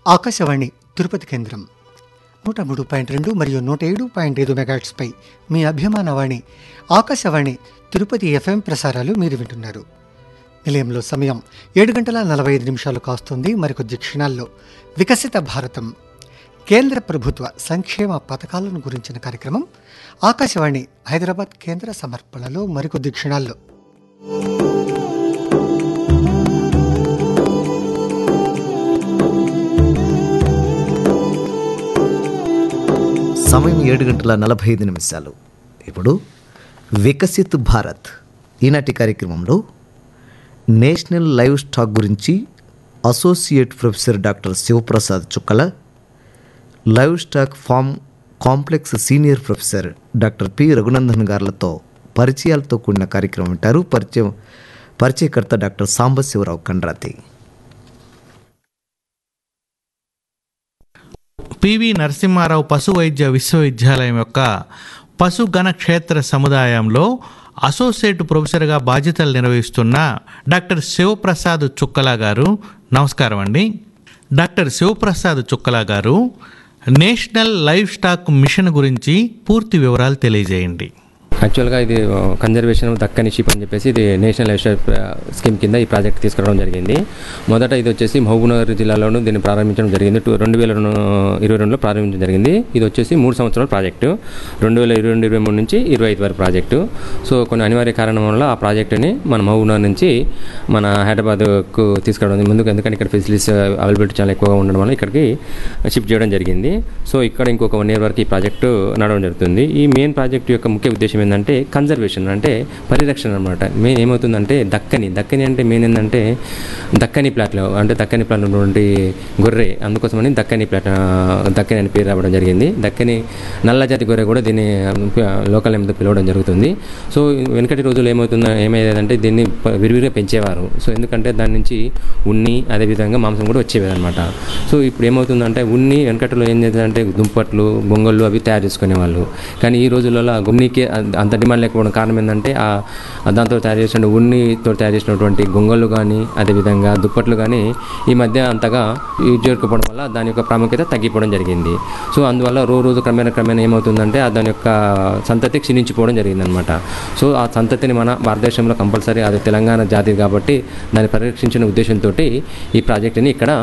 ఆకాశవాణి తిరుపతి కేంద్రం నూట మూడు పాయింట్ రెండు మరియు నూట ఏడు పాయింట్ ఐదు మెగాట్స్పై మీ అభిమాన వాణి ఆకాశవాణి తిరుపతి ఎఫ్ఎం ప్రసారాలు మీరు వింటున్నారు నిలయంలో సమయం ఏడు గంటల నలభై ఐదు నిమిషాలు కాస్తుంది మరికొద్ది క్షణాల్లో వికసిత భారతం కేంద్ర ప్రభుత్వ సంక్షేమ పథకాలను గురించిన కార్యక్రమం ఆకాశవాణి హైదరాబాద్ కేంద్ర సమర్పణలో మరికొద్ది క్షణాల్లో సమయం ఏడు గంటల నలభై ఐదు నిమిషాలు ఇప్పుడు వికసిత్ భారత్ ఈనాటి కార్యక్రమంలో నేషనల్ లైవ్ స్టాక్ గురించి associate professor doctor Sivaprasad Chukkala livestock farm complex senior professor doctor P Raghunandan గారులతో పరిచయాలతో కూడిన కార్యక్రమం వింటారు పరిచయం పరిచయకర్త డాక్టర్ సాంబశివరావు కండ్రాతి పివి నరసింహారావు పశు వైద్య విశ్వవిద్యాలయం యొక్క పశు గణ క్షేత్ర సముదాయంలో అసోసియేట్ ప్రొఫెసర్గా బాధ్యతలు నిర్వహిస్తున్న డాక్టర్ శివప్రసాద్ చుక్కలా గారు నమస్కారం అండి డాక్టర్ శివప్రసాద్ చుక్కలా గారు నేషనల్ లైవ్ స్టాక్ మిషన్ గురించి పూర్తి వివరాలు తెలియజేయండి యాక్చువల్గా ఇది కన్జర్వేషన్ దక్కని షిప్ అని చెప్పేసి ఇది నేషనల్ లైఫ్ స్టైల్ స్కీమ్ కింద ఈ ప్రాజెక్ట్ తీసుకురావడం జరిగింది మొదట ఇది వచ్చేసి మహబూబ్నగర్ జిల్లాలోనూ దీన్ని ప్రారంభించడం జరిగింది టూ రెండు వేల రెండు ఇరవై రెండులో ప్రారంభించడం జరిగింది ఇది వచ్చేసి మూడు సంవత్సరాల ప్రాజెక్టు రెండు వేల ఇరవై రెండు ఇరవై మూడు నుంచి ఇరవై ఐదు వరకు ప్రాజెక్టు సో కొన్ని అనివార్య కారణం వల్ల ఆ ప్రాజెక్టుని మన మహబూబ్నగర్ నుంచి మన హైదరాబాద్కు తీసుకురావడం ముందుకు ఎందుకంటే ఇక్కడ ఫెసిలిటీస్ అవైలబిలిటీ చాలా ఎక్కువగా ఉండడం వల్ల ఇక్కడికి షిఫ్ట్ చేయడం జరిగింది సో ఇక్కడ ఇంకొక వన్ ఇయర్ వరకు ఈ ప్రాజెక్టు నడవడం జరుగుతుంది ఈ మెయిన్ ప్రాజెక్టు యొక్క ముఖ్య ఉద్దేశం ఏంటంటే కన్జర్వేషన్ అంటే పరిరక్షణ అనమాట మెయిన్ ఏమవుతుందంటే దక్కని దక్కని అంటే మెయిన్ ఏంటంటే దక్కని ప్లాట్లో అంటే దక్కని ప్లాట్లో ఉన్నటువంటి గొర్రె అందుకోసమని దక్కని ప్లాట్ దక్కని అని పేరు రావడం జరిగింది దక్కని నల్ల జాతి గొర్రె కూడా దీన్ని లోకల్ నేమ్తో పిలవడం జరుగుతుంది సో వెనకటి రోజుల్లో ఏమవుతుందో ఏమయ్యేదంటే దీన్ని ప- విరివిరిగా పెంచేవారు సో ఎందుకంటే దాని నుంచి ఉన్ని అదేవిధంగా మాంసం కూడా వచ్చేవి అనమాట సో ఇప్పుడు ఏమవుతుందంటే ఉన్ని వెనకటిలో ఏం చేద్దంటే దుంపట్లు బొంగళ్ళు అవి తయారు చేసుకునేవాళ్ళు కానీ ఈ రోజులలో ఆ ఉన్నికి అంత- అంత డిమాండ్ లేకపోవడం కారణం ఏంటంటే ఆ ఆ దాంతో తయారు చేసిన ఉన్నితో తయారు చేసినటువంటి గొంగళ్ళు కానీ అదేవిధంగా దుప్పట్లు కానీ ఈ మధ్య అంతగా యూజ్ చేయకపోవడం వల్ల దాని యొక్క ప్రాముఖ్యత తగ్గిపోవడం జరిగింది సో అందువల్ల రోజు రోజు క్రమేణా క్రమేణా ఏమవుతుందంటే ఆ దాని యొక్క సంతతి క్షీణించిపోవడం జరిగిందనమాట సో ఆ సంతతిని మన భారతదేశంలో కంపల్సరీ అది తెలంగాణ జాతి కాబట్టి దాన్ని పరిరక్షించిన ఉద్దేశంతో ఈ ప్రాజెక్టుని ఇక్కడ